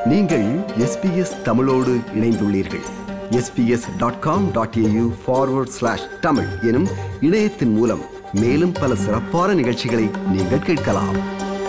நீங்கள் எஸ்பிஎஸ் தமிழோடு இணைந்துள்ளீர்கள் SBS dot com dot AU forward slash Tamil எனும் இணையத்தின் மூலம் மேலும் பல சிறப்பான நிகழ்ச்சிகளை நீங்கள் கேட்கலாம்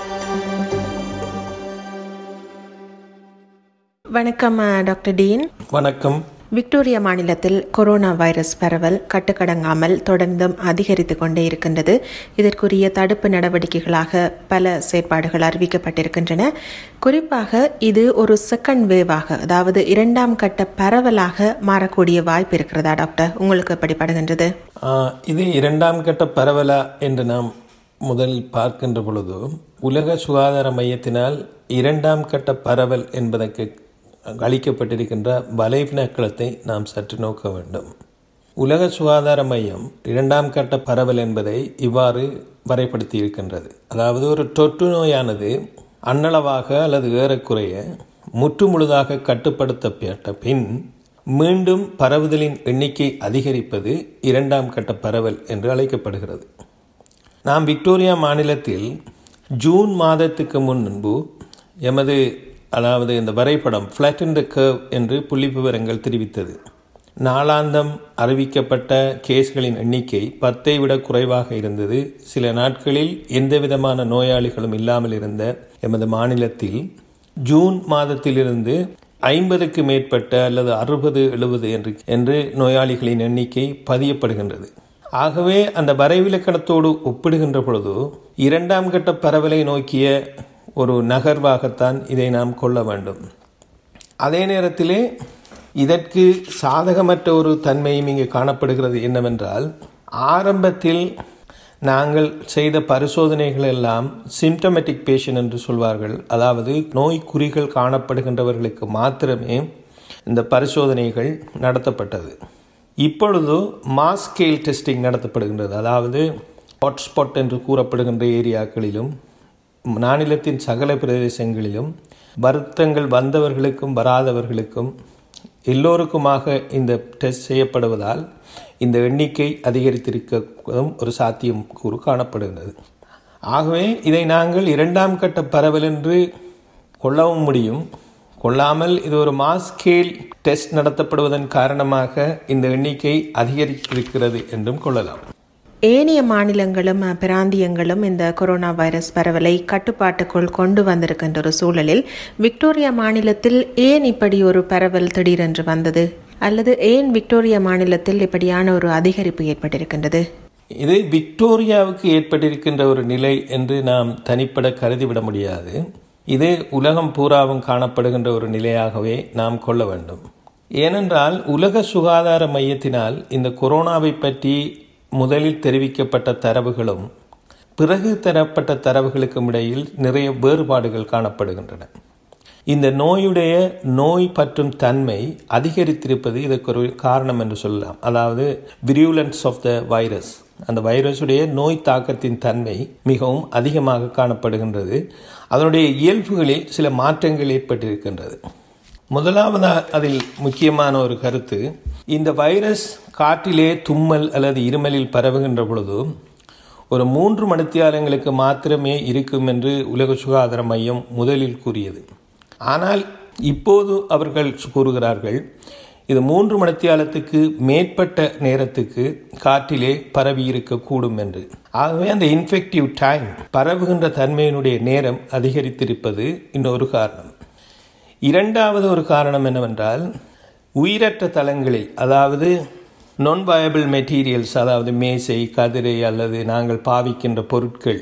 வணக்கம் அஹ், டாக்டர் டீன் வணக்கம் விக்டோரியா மாநிலத்தில் கொரோனா வைரஸ் பரவல் கட்டுக்கடங்காமல் தொடர்ந்தும் அதிகரித்து கொண்டே இருக்கின்றது இதற்குரிய தடுப்பு நடவடிக்கைகளாக பல செயற்பாடுகள் அறிவிக்கப்பட்டிருக்கின்றன குறிப்பாக இது ஒரு செகண்ட் வேவாக அதாவது இரண்டாம் கட்ட பரவலாக மாறக்கூடிய வாய்ப்பு இருக்கிறதா டாக்டர் உங்களுக்கு எப்படிப்படுகின்றது ஆஹ், இது இரண்டாம் கட்ட பரவலா என்று நாம் முதலில் பார்க்கின்ற பொழுது உலக சுகாதார மையத்தினால் இரண்டாம் கட்ட பரவல் என்பதற்கு அளிக்கப்பட்டிருக்கின்ற வலைவினக்களத்தை நாம் சற்று நோக்க வேண்டும் உலக சுகாதார மையம் இரண்டாம் கட்ட பரவல் என்பதை இவ்வாறு வரைப்படுத்தி இருக்கின்றது அதாவது ஒரு தொற்று நோயானது அன்னளவாக அல்லது ஏறக்குறைய முற்றுமுழுதாக கட்டுப்படுத்தப்பட்ட பின் மீண்டும் பரவுதலின் எண்ணிக்கை அதிகரிப்பது இரண்டாம் கட்ட பரவல் என்று அழைக்கப்படுகிறது நாம் விக்டோரியா மாநிலத்தில் ஜூன் மாதத்துக்கு முன்பு எமது அதாவது இந்த வரைபடம் ஃப்ளாட் இன் த கர்வ் என்று புள்ளி விவரங்கள் தெரிவித்தது நாளாந்தம் அறிவிக்கப்பட்ட கேஸ்களின் எண்ணிக்கை பத்தை விட குறைவாக இருந்தது சில நாட்களில் எந்த விதமான நோயாளிகளும் இல்லாமல் இருந்த எமது மாநிலத்தில் ஜூன் மாதத்திலிருந்து ஐம்பதுக்கு மேற்பட்ட அல்லது அறுபது எழுபது என்று என்று நோயாளிகளின் எண்ணிக்கை பதியப்படுகின்றது ஆகவே அந்த வரைவிலக்கணத்தோடு ஒப்பிடுகின்ற பொழுது இரண்டாம் கட்ட பரவலை நோக்கிய ஒரு நகர்வாகத்தான் இதை நாம் கொள்ள வேண்டும் அதே நேரத்திலே இதற்கு சாதகமற்ற ஒரு தன்மையும் இங்கு காணப்படுகிறது என்னவென்றால் ஆரம்பத்தில் நாங்கள் செய்த பரிசோதனைகள் எல்லாம் சிம்டமேட்டிக் பேஷண்ட் என்று சொல்வார்கள் அதாவது நோய் குறிகள் காணப்படுகின்றவர்களுக்கு மாத்திரமே இந்த பரிசோதனைகள் நடத்தப்பட்டது இப்பொழுது மாஸ் ஸ்கேல் டெஸ்டிங் நடத்தப்படுகின்றது அதாவது ஹாட்ஸ்பாட் என்று கூறப்படுகின்ற ஏரியாக்களிலும் மாநிலத்தின் சகல பிரதேசங்களிலும் வருத்தங்கள் வந்தவர்களுக்கும் வராதவர்களுக்கும் எல்லோருக்குமாக இந்த டெஸ்ட் செய்யப்படுவதால் இந்த எண்ணிக்கை அதிகரித்திருக்கும் ஒரு சாத்தியம் கூறு காணப்படுகிறது ஆகவே இதை நாங்கள் இரண்டாம் கட்ட பரவல் என்று கொள்ளவும் முடியும் கொள்ளாமல் இது ஒரு மாஸ் ஸ்கேல் டெஸ்ட் நடத்தப்படுவதன் காரணமாக இந்த எண்ணிக்கை அதிகரித்திருக்கிறது என்றும் கொள்ளலாம் ஏனைய மாநிலங்களும் அஹ், பிராந்தியங்களும் இந்த கொரோனா வைரஸ் பரவலை கட்டுப்பாட்டுக்குள் கொண்டு வந்திருக்கின்ற ஒரு சூழலில் விக்டோரியா மாநிலத்தில் ஏன் இப்படி ஒரு பரவல் திடீரென்று வந்தது அல்லது ஏன் விக்டோரியா மாநிலத்தில் இப்படியான ஒரு அதிகரிப்பு ஏற்பட்டிருக்கின்றது இது விக்டோரியாவுக்கு ஏற்பட்டிருக்கின்ற ஒரு நிலை என்று நாம் தனிப்பட கருதிவிட முடியாது இது உலகம் பூராவும் காணப்படுகின்ற ஒரு நிலையாகவே நாம் கொள்ள வேண்டும் ஏனென்றால் உலக சுகாதார மையத்தினால் இந்த கொரோனாவை பற்றி முதலில் தெரிவிக்கப்பட்ட தரவுகளும் பிறகு தரப்பட்ட தரவுகளுக்கும் இடையில் நிறைய வேறுபாடுகள் காணப்படுகின்றன இந்த நோயுடைய நோய் பற்றும் தன்மை அதிகரித்திருப்பது இதற்கு ஒரு காரணம் என்று சொல்லலாம் அதாவது விரியூலன்ஸ் ஆஃப் த வைரஸ் அந்த வைரஸுடைய நோய் தாக்கத்தின் தன்மை மிகவும் அதிகமாக காணப்படுகின்றது அதனுடைய இயல்புகளில் சில மாற்றங்கள் ஏற்பட்டிருக்கின்றது முதலாவதாக அதில் முக்கியமான ஒரு கருத்து இந்த வைரஸ் காற்றிலே தும்மல் அல்லது இருமலில் பரவுகின்ற பொழுது ஒரு மூன்று மணித்தியாலங்களுக்கு மாத்திரமே இருக்கும் என்று உலக சுகாதார மையம் முதலில் கூறியது ஆனால் இப்போது அவர்கள் கூறுகிறார்கள் இது மூன்று மணித்தியாலத்துக்கு மேற்பட்ட நேரத்துக்கு காற்றிலே பரவி இருக்கக்கூடும் என்று ஆகவே அந்த இன்ஃபெக்டிவ் டைம் பரவுகின்ற தன்மையினுடைய நேரம் அதிகரித்திருப்பது இன்னொரு காரணம் இரண்டாவது ஒரு காரணம் என்னவென்றால் உயிரற்ற தளங்களில் அதாவது நான் வயபிள் மெட்டீரியல்ஸ் அதாவது மேசை கதிரை அல்லது நாங்கள் பாவிக்கின்ற பொருட்கள்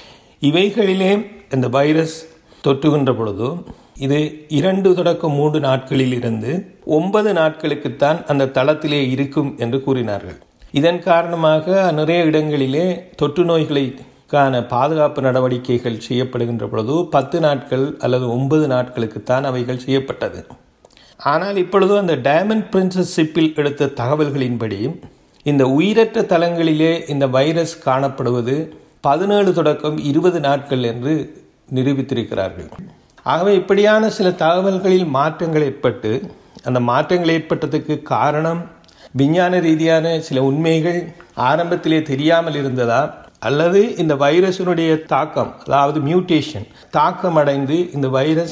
இவைகளிலே இந்த வைரஸ் தொற்றுகின்ற பொழுது இது இரண்டு தொடக்கம் மூன்று நாட்களில் இருந்து ஒன்பது நாட்களுக்குத்தான் அந்த தளத்திலே இருக்கும் என்று கூறினார்கள் இதன் காரணமாக நிறைய இடங்களிலே தொற்று நோய்களை கான பாதுகாப்பு நடவடிக்கைகள் செய்யப்படுகின்ற பொழுது பத்து நாட்கள் அல்லது ஒன்பது நாட்களுக்குத்தான் அவைகள் செய்யப்பட்டது ஆனால் இப்பொழுது அந்த டைமண்ட் பிரின்சஸ் ஷிப்பில் எடுத்த தகவல்களின்படி இந்த உயிரற்ற தளங்களிலே இந்த வைரஸ் காணப்படுவது பதினேழு தொடக்கம் இருபது நாட்கள் என்று நிரூபித்திருக்கிறார்கள் ஆகவே இப்படியான சில தகவல்களில் மாற்றங்கள் ஏற்பட்டு அந்த மாற்றங்கள் ஏற்பட்டதுக்கு காரணம் விஞ்ஞான ரீதியான சில உண்மைகள் ஆரம்பத்திலே தெரியாமல் இருந்ததா அல்லது இந்த வைரஸினுடைய தாக்கம் அதாவது மியூட்டேஷன் தாக்கம் அடைந்து இந்த வைரஸ்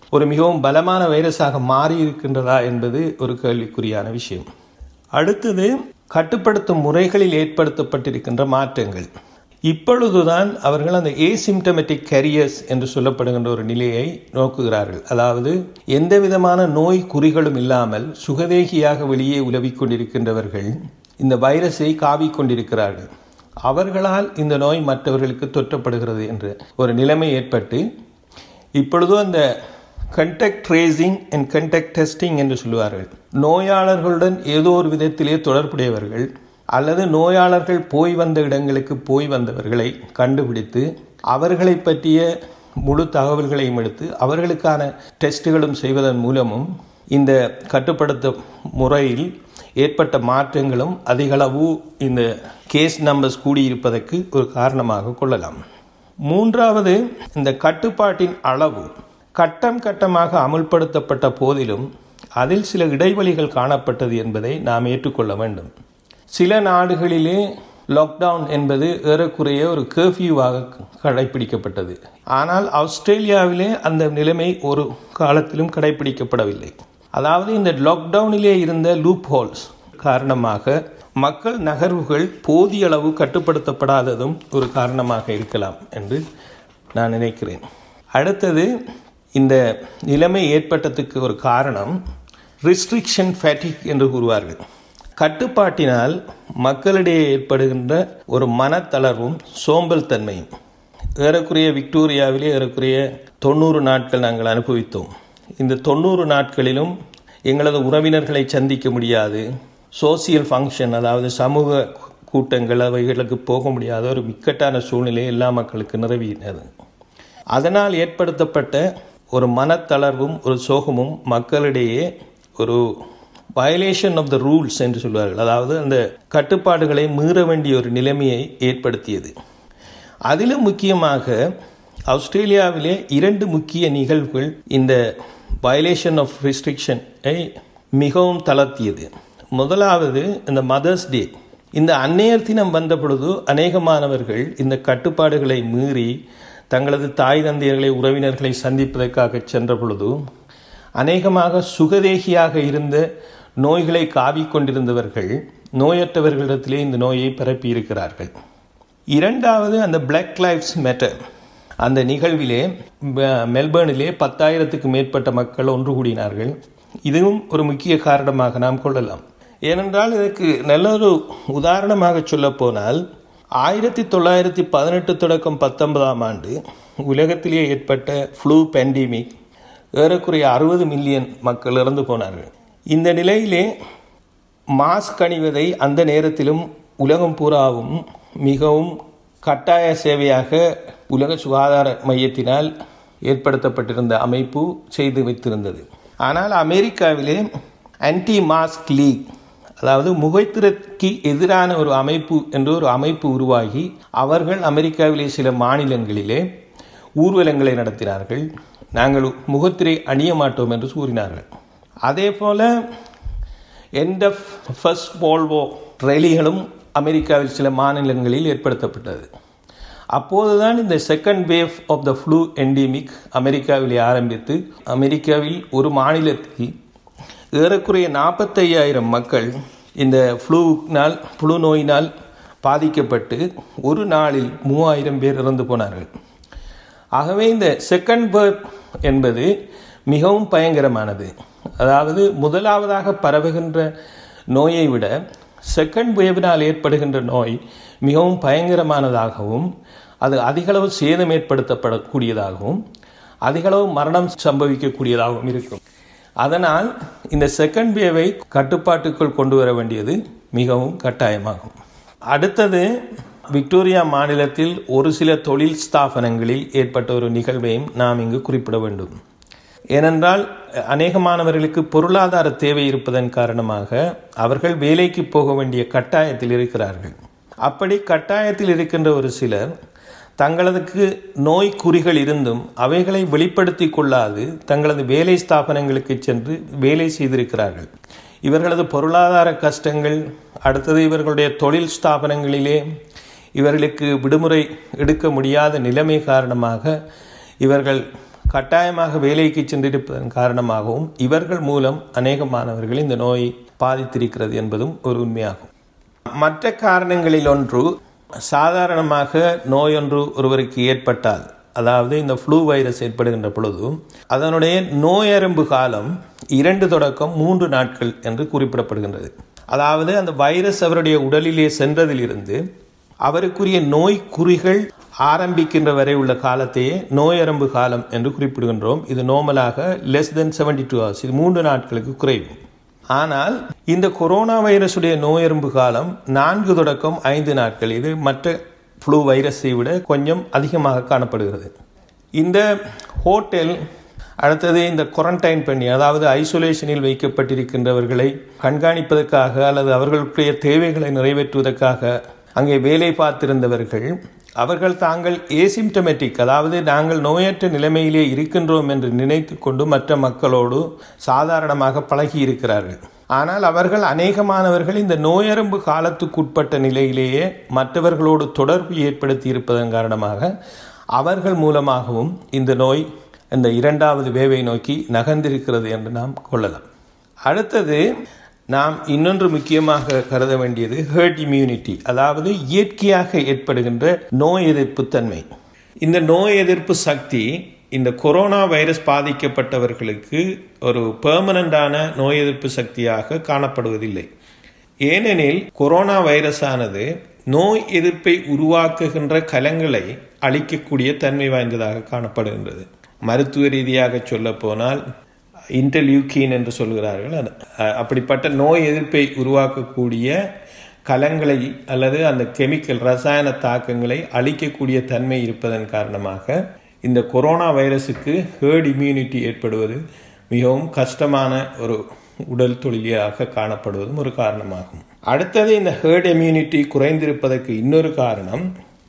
ஒரு மிகவும் பலமான வைரஸாக மாறி இருக்கின்றதா என்பது ஒரு கேள்விக்குறியான விஷயம் அடுத்தது கட்டுப்படுத்தும் முறைகளில் ஏற்படுத்தப்பட்டிருக்கின்ற மாற்றங்கள் இப்பொழுதுதான் அவர்கள் அந்த ஏசிம்டமெட்டிக் கேரியர்ஸ் என்று சொல்லப்படுகின்ற ஒரு நிலையை நோக்குகிறார்கள் அதாவது எந்த விதமான நோய் குறிகளும் இல்லாமல் சுகதேகியாக வெளியே உலவிக் கொண்டிருக்கின்றவர்கள் இந்த வைரஸை காவிக் கொண்டிருக்கிறார்கள் அவர்களால் இந்த நோய் மற்றவர்களுக்கு தொற்றப்படுகிறது என்று ஒரு நிலைமை ஏற்பட்டு இப்பொழுது அந்த contact tracing and contact testing என்று சொல்லுவார்கள் நோயாளர்களுடன் ஏதோ ஒரு விதத்திலே தொடர்புடையவர்கள் அல்லது நோயாளர்கள் போய் வந்த இடங்களுக்கு போய் வந்தவர்களை கண்டுபிடித்து அவர்களை பற்றிய முழு தகவல்களையும் எடுத்து அவர்களுக்கான டெஸ்ட்டுகளும் செய்வதன் மூலமும் இந்த கட்டுப்படுத்த முறையில் ஏற்பட்ட மாற்றங்களும் அதிகளவு இந்த கேஸ் நம்பர்ஸ் கூடியிருப்பதற்கு ஒரு காரணமாக கொள்ளலாம் மூன்றாவது இந்த கட்டுப்பாட்டின் அளவு கட்டம் கட்டமாக அமுல்படுத்தப்பட்ட போதிலும் அதில் சில இடைவெளிகள் காணப்பட்டது என்பதை நாம் ஏற்றுக்கொள்ள வேண்டும் சில நாடுகளிலே லாக்டவுன் என்பது ஏறக்குறைய ஒரு கர்ஃப்யூவாக கடைபிடிக்கப்பட்டது ஆனால் ஆஸ்திரேலியாவிலே அந்த நிலைமை ஒரு காலத்திலும் கடைபிடிக்கப்படவில்லை அதாவது இந்த லாக்டவுனிலே இருந்த லூப் ஹோல்ஸ் காரணமாக மக்கள் நகர்வுகள் போதிய அளவு கட்டுப்படுத்தப்படாததும் ஒரு காரணமாக இருக்கலாம் என்று நான் நினைக்கிறேன் அடுத்தது இந்த நிலைமை ஏற்பட்டதுக்கு ஒரு காரணம் ரிஸ்ட்ரிக்ஷன் ஃபேட்டிக் என்று கூறுவார்கள் கட்டுப்பாட்டினால் மக்களிடையே ஏற்படுகின்ற ஒரு மனத்தளர்வும் சோம்பல் தன்மையும் ஏறக்குறைய விக்டோரியாவிலே ஏறக்குறைய தொண்ணூறு நாட்கள் நாங்கள் அனுபவித்தோம் இந்த தொண்ணூறு நாட்களிலும் எங்களது உறவினர்களை சந்திக்க முடியாது சோசியல் ஃபங்க்ஷன் அதாவது சமூக கூட்டங்கள் அவைகளுக்கு போக முடியாத ஒரு இக்கட்டான சூழ்நிலை எல்லா மக்களுக்கு நிறவினது அதனால் ஏற்படுத்தப்பட்ட ஒரு மனத்தளர்வும் ஒரு சோகமும் மக்களிடையே ஒரு வயலேஷன் ஆஃப் த ரூல்ஸ் என்று சொல்வார்கள் அதாவது அந்த கட்டுப்பாடுகளை மீற வேண்டிய ஒரு நிலைமையை ஏற்படுத்தியது அதிலும் முக்கியமாக ஆஸ்திரேலியாவிலே இரண்டு முக்கிய நிகழ்வுகள் இந்த வயலேஷன் ஆஃப் ரெஸ்ட்ரிக்ஷனை மிகவும் தளர்த்தியது முதலாவது இந்த மதர்ஸ் டே இந்த அன்னையர் தினம் வந்த பொழுது அநேகமானவர்கள் இந்த கட்டுப்பாடுகளை மீறி தங்களது தாய் தந்தையர்களை உறவினர்களை சந்திப்பதற்காக சென்ற பொழுது அநேகமாக சுகதேகியாக இருந்த நோய்களை காவிக்கொண்டிருந்தவர்கள் நோயற்றவர்களிடத்திலே இந்த நோயை பரப்பி இருக்கிறார்கள் இரண்டாவது அந்த பிளாக் லைஃப்ஸ் மேட்டர் அந்த நிகழ்விலே மெல்பர்னிலே பத்தாயிரத்துக்கு மேற்பட்ட மக்கள் ஒன்று கூடினார்கள் இதுவும் ஒரு முக்கிய காரணமாக நாம் கொள்ளலாம் ஏனென்றால் இதற்கு நல்ல ஒரு உதாரணமாக சொல்லப்போனால் ஆயிரத்தி தொள்ளாயிரத்தி பதினெட்டு தொடக்கம் பத்தொன்பதாம் ஆண்டு உலகத்திலே ஏற்பட்ட ஃப்ளூ பேண்டமிக் ஏறக்குறைய அறுபது மில்லியன் மக்கள் இறந்து போனார்கள் இந்த நிலையிலே மாஸ்க் அணிவதை அந்த நேரத்திலும் உலகம் பூராவும் மிகவும் கட்டாய சேவையாக உலக சுகாதார மையத்தினால் ஏற்படுத்தப்பட்டிருந்த அமைப்பு செய்து வைத்திருந்தது ஆனால் அமெரிக்காவிலே ஆன்டி மாஸ்க் லீக் அதாவது முகைத்திறக்கு எதிரான ஒரு அமைப்பு என்று ஒரு அமைப்பு உருவாகி அவர்கள் அமெரிக்காவிலே சில மாநிலங்களிலே ஊர்வலங்களை நடத்தினார்கள் நாங்கள் முகத்திரை அணிய மாட்டோம் என்று கூறினார்கள் அதே போல எண்ட் ஆஃப் ஃபர்ஸ்ட் வால்வோ ரேலிகளும் அமெரிக்காவில் சில மாநிலங்களில் ஏற்படுத்தப்பட்டது அப்போதுதான் இந்த second wave of the flu endemic அமெரிக்காவில் ஆரம்பித்து அமெரிக்காவில் ஒரு மாநிலத்தில் ஏறக்குறைய நாற்பத்தையாயிரம் மக்கள் இந்த ஃப்ளூனால் ஃப்ளூ நோயினால் பாதிக்கப்பட்டு ஒரு நாளில் மூவாயிரம் பேர் இறந்து போனார்கள் ஆகவே இந்த செகண்ட் பேர்த் என்பது மிகவும் பயங்கரமானது அதாவது முதலாவதாக பரவுகின்ற நோயை விட செகண்ட் வேவினால் ஏற்படுகின்ற நோய் மிகவும் பயங்கரமானதாகவும் அது அதிகளவு சேதம் ஏற்படுத்தப்படக்கூடியதாகவும் அதிகளவு மரணம் சம்பவிக்கக்கூடியதாகவும் இருக்கும் அதனால் இந்த செகண்ட் வேவை கட்டுப்பாட்டுக்குள் கொண்டு வர வேண்டியது மிகவும் கட்டாயமாகும் அடுத்தது விக்டோரியா மாநிலத்தில் ஒரு சில தொழில் ஸ்தாபனங்களில் ஏற்பட்ட ஒரு நிகழ்வையும் நாம் இங்கு குறிப்பிட வேண்டும் ஏனென்றால் அநேகமானவர்களுக்கு பொருளாதார தேவை இருப்பதன் காரணமாக அவர்கள் வேலைக்கு போக வேண்டிய கட்டாயத்தில் இருக்கிறார்கள் அப்படி கட்டாயத்தில் இருக்கின்ற ஒரு சிலர் தங்களதுக்கு நோய் குறிகள் இருந்தும் அவைகளை வெளிப்படுத்தி கொள்ளாது தங்களது வேலை ஸ்தாபனங்களுக்கு சென்று வேலை செய்திருக்கிறார்கள் இவர்களது பொருளாதார கஷ்டங்கள் அடுத்தது இவர்களுடைய தொழில் ஸ்தாபனங்களிலே இவர்களுக்கு விடுமுறை எடுக்க முடியாத நிலைமை காரணமாக இவர்கள் கட்டாயமாக வேலைக்கு சென்றிருப்பதன் காரணமாகவும் இவர்கள் மூலம் அநேக மாணவர்கள் இந்த நோயை பாதித்திருக்கிறது என்பதும் ஒரு உண்மையாகும் மற்ற காரணங்களில் ஒன்று சாதாரணமாக நோயொன்று ஒருவருக்கு ஏற்பட்டால் அதாவது இந்த ஃப்ளூ வைரஸ் ஏற்படுகின்ற பொழுது அதனுடைய நோயரும்பு காலம் இரண்டு தொடக்கம் மூன்று நாட்கள் என்று குறிப்பிடப்படுகின்றது அதாவது அந்த வைரஸ் அவருடைய உடலிலே சென்றதிலிருந்து அவருக்குரிய நோய் குறிகள் ஆரம்பிக்கின்ற வரை உள்ள காலத்தையே நோயரம்பு காலம் என்று குறிப்பிடுகின்றோம் இது நோமலாக less than seventy two hours இது மூன்று நாட்களுக்கு குறைவு ஆனால் இந்த கொரோனா வைரஸுடைய நோயெறும்பு காலம் நான்கு தொடக்கம் ஐந்து நாட்கள் இது மற்ற ஃப்ளூ வைரஸை விட கொஞ்சம் அதிகமாக காணப்படுகிறது இந்த ஹோட்டல் அடுத்தது இந்த குவாரண்டைன் பண்ணி அதாவது ஐசோலேஷனில் வைக்கப்பட்டிருக்கின்றவர்களை கண்காணிப்பதற்காக அல்லது அவர்களுடைய தேவைகளை நிறைவேற்றுவதற்காக அங்கே வேலை பார்த்திருந்தவர்கள் அவர்கள் தாங்கள் ஏசிம்டமேட்டிக் அதாவது நாங்கள் நோயற்ற நிலைமையிலே இருக்கின்றோம் என்று நினைத்து கொண்டு மற்ற மக்களோடு சாதாரணமாக பழகி இருக்கிறார்கள் ஆனால் அவர்கள் அநேகமானவர்கள் இந்த நோயரம்பு காலத்துக்குட்பட்ட நிலையிலேயே மற்றவர்களோடு தொடர்பு ஏற்படுத்தி இருப்பதன் காரணமாக அவர்கள் மூலமாகவும் இந்த நோய் இந்த இரண்டாவது வேவை நோக்கி நகர்ந்திருக்கிறது என்று நாம் கொள்ளலாம் அடுத்தது நாம் இன்னொன்று முக்கியமாக கருத வேண்டியது ஹேர்ட் இம்யூனிட்டி அதாவது இயற்கையாக ஏற்படுகின்ற நோய் எதிர்ப்பு தன்மை இந்த நோய் எதிர்ப்பு சக்தி இந்த கொரோனா வைரஸ் பாதிக்கப்பட்டவர்களுக்கு ஒரு பெர்மனண்டான நோய் எதிர்ப்பு சக்தியாக காணப்படுவதில்லை ஏனெனில் கொரோனா வைரஸானது நோய் எதிர்ப்பை உருவாக்குகின்ற கலங்களை அழிக்கக்கூடிய தன்மை வாய்ந்ததாக காணப்படுகின்றது மருத்துவ ரீதியாக சொல்ல போனால் இன்டர்லியூக்கின் என்று சொல்கிறார்கள் அப்படிப்பட்ட நோய் எதிர்ப்பை உருவாக்கக்கூடிய கலங்களை அல்லது அந்த கெமிக்கல் ரசாயன தாக்கங்களை அழிக்கக்கூடிய தன்மை இருப்பதன் காரணமாக இந்த கொரோனா வைரஸுக்கு ஹேர்ட் இம்யூனிட்டி ஏற்படுவது மிகவும் கஷ்டமான ஒரு உடல் தொழிலாக காணப்படுவதும் ஒரு காரணமாகும் அடுத்தது இந்த ஹேர்ட் இம்யூனிட்டி குறைந்திருப்பதற்கு இன்னொரு காரணம்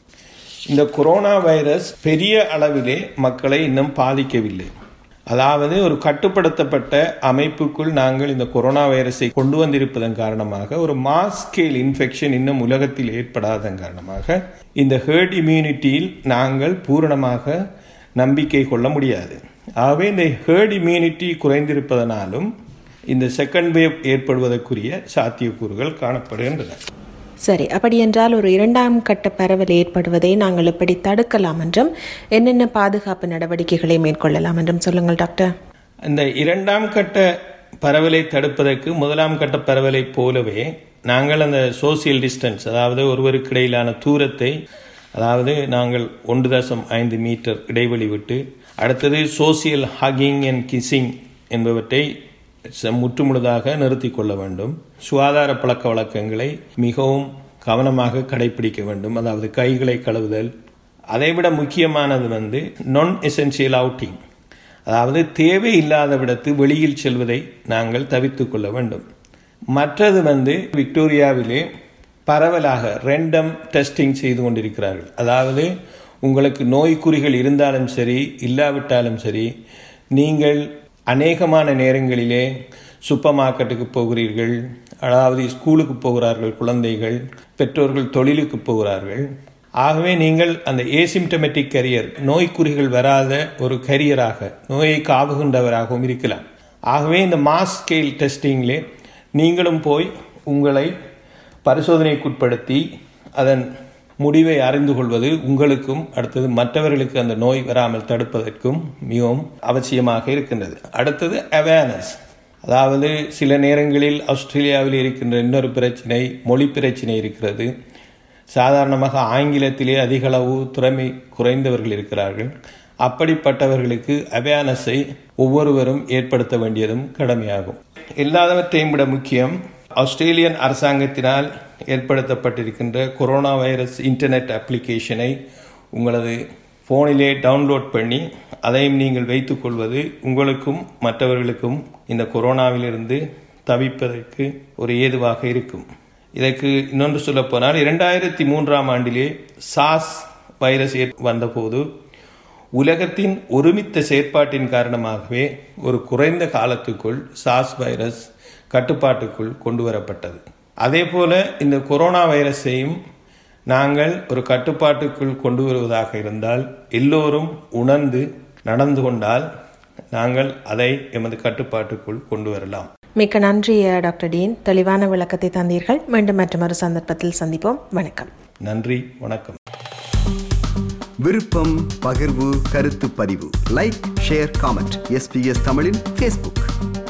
இந்த கொரோனா வைரஸ் பெரிய அளவிலே மக்களை இன்னும் பாதிக்கவில்லை அதாவது ஒரு கட்டுப்படுத்தப்பட்ட அமைப்புக்குள் நாங்கள் இந்த கொரோனா வைரஸை கொண்டு வந்திருப்பதன் காரணமாக ஒரு மாஸ் ஸ்கேல் இன்ஃபெக்ஷன் இன்னும் உலகத்தில் ஏற்படாதன் காரணமாக இந்த ஹேர்ட் இம்யூனிட்டியில் நாங்கள் பூரணமாக நம்பிக்கை கொள்ள முடியாது ஆகவே இந்த ஹேர்ட் இம்யூனிட்டி குறைந்திருப்பதனாலும் இந்த செகண்ட் வேவ் ஏற்படுவதற்குரிய சாத்தியக்கூறுகள் காணப்படுகின்றன சரி அப்படி என்றால் ஒரு இரண்டாம் கட்ட பரவல் ஏற்படுவதை நாங்கள் எப்படி தடுக்கலாம் என்றும் என்னென்ன பாதுகாப்பு நடவடிக்கைகளை மேற்கொள்ளலாம் என்றும் சொல்லுங்கள் டாக்டர் இந்த இரண்டாம் கட்ட பரவலை தடுப்பதற்கு முதலாம் கட்ட பரவலை போலவே நாங்கள் அந்த சோசியல் டிஸ்டன்ஸ் அதாவது ஒருவருக்கு இடையிலான தூரத்தை அதாவது நாங்கள் ஒன்று தசம் ஐந்து மீட்டர் இடைவெளி விட்டு அடுத்தது சோசியல் ஹகிங் அண்ட் கிஸ்ஸிங் என்பவற்றை முற்றுமுழுதாக நிறுத்தி கொள்ள வேண்டும் சுகாதார பழக்க வழக்கங்களை மிகவும் கவனமாக கடைபிடிக்க வேண்டும் அதாவது கைகளை கழுவுதல் அதைவிட முக்கியமானது வந்து நான் எசென்சியல் அவுட்டிங் அதாவது தேவை இல்லாத விடத்து வெளியில் செல்வதை நாங்கள் தவிர்த்து கொள்ள வேண்டும் மற்றது வந்து விக்டோரியாவிலே பரவலாக ரெண்டம் டெஸ்டிங் செய்து கொண்டிருக்கிறார்கள் அதாவது உங்களுக்கு நோய்க்குறிகள் இருந்தாலும் சரி இல்லாவிட்டாலும் சரி நீங்கள் அநேகமான நேரங்களிலே சூப்பர் மார்க்கெட்டுக்கு போகிறீர்கள் அதாவது ஸ்கூலுக்கு போகிறார்கள் குழந்தைகள் பெற்றோர்கள் தொழிலுக்கு போகிறார்கள் ஆகவே நீங்கள் அந்த ஏசிம்டமெட்டிக் கரியர் நோய்க்குறிகள் வராத ஒரு கரியராக நோயை காவுகின்றவராகவும் இருக்கலாம் ஆகவே இந்த மாஸ் ஸ்கேல் டெஸ்டிங்லே நீங்களும் போய் உங்களை பரிசோதனைக்குட்படுத்தி அதன் முடிவை அறிந்து கொள்வது உங்களுக்கும் அடுத்தது மற்றவர்களுக்கு அந்த நோய் வராமல் தடுப்பதற்கும் மிகவும் அவசியமாக இருக்கின்றது அடுத்தது அவேர்னஸ் அதாவது சில நேரங்களில் ஆஸ்திரேலியாவில் இருக்கின்ற இன்னொரு பிரச்சனை மொழி பிரச்சனை இருக்கிறது சாதாரணமாக ஆங்கிலத்திலே அதிக அளவு திறமை குறைந்தவர்கள் இருக்கிறார்கள் அப்படிப்பட்டவர்களுக்கு அவேர்னஸை ஒவ்வொருவரும் ஏற்படுத்த வேண்டியதும் கடமையாகும் எல்லாவற்றையும் விட முக்கியம் ஆஸ்திரேலியன் அரசாங்கத்தினால் ஏற்படுத்தப்பட்டிருக்கின்ற கொரோனா வைரஸ் இன்டர்நெட் அப்ளிகேஷனை உங்களது ஃபோனிலே டவுன்லோட் பண்ணி அதையும் நீங்கள் வைத்துக்கொள்வது உங்களுக்கும் மற்றவர்களுக்கும் இந்த கொரோனாவிலிருந்து தவிப்பதற்கு ஒரு ஏதுவாக இருக்கும் இதற்கு இன்னொன்று சொல்லப்போனால் இரண்டாயிரத்தி மூன்றாம் ஆண்டிலே சாஸ் வைரஸ் வந்தபோது உலகத்தின் ஒருமித்த செயற்பாட்டின் காரணமாகவே ஒரு குறைந்த காலத்துக்குள் சாஸ் வைரஸ் கட்டுப்பாட்டுக்குள் கொண்டு வரப்பட்டது அதே போல இந்த கொரோனா வைரஸையும் நாங்கள் ஒரு கட்டுப்பாட்டுக்குள் கொண்டு வருவதாக இருந்தால் எல்லோரும் உணர்ந்து நடந்து கொண்டால் நாங்கள் அதை எமது கட்டுப்பாட்டுக்குள் கொண்டு வரலாம் மிக்க நன்றி அஹ், டாக்டர் டீன் தெளிவான விளக்கத்தை தந்தீர்கள் மீண்டும் மற்றொரு சந்தர்ப்பத்தில் சந்திப்போம் வணக்கம் நன்றி வணக்கம் விருப்பம் பகிர்வு கருத்து பதிவு லைக் ஷேர் காமெண்ட் எஸ்பிஎஸ் தமிழின் ஃபேஸ்புக்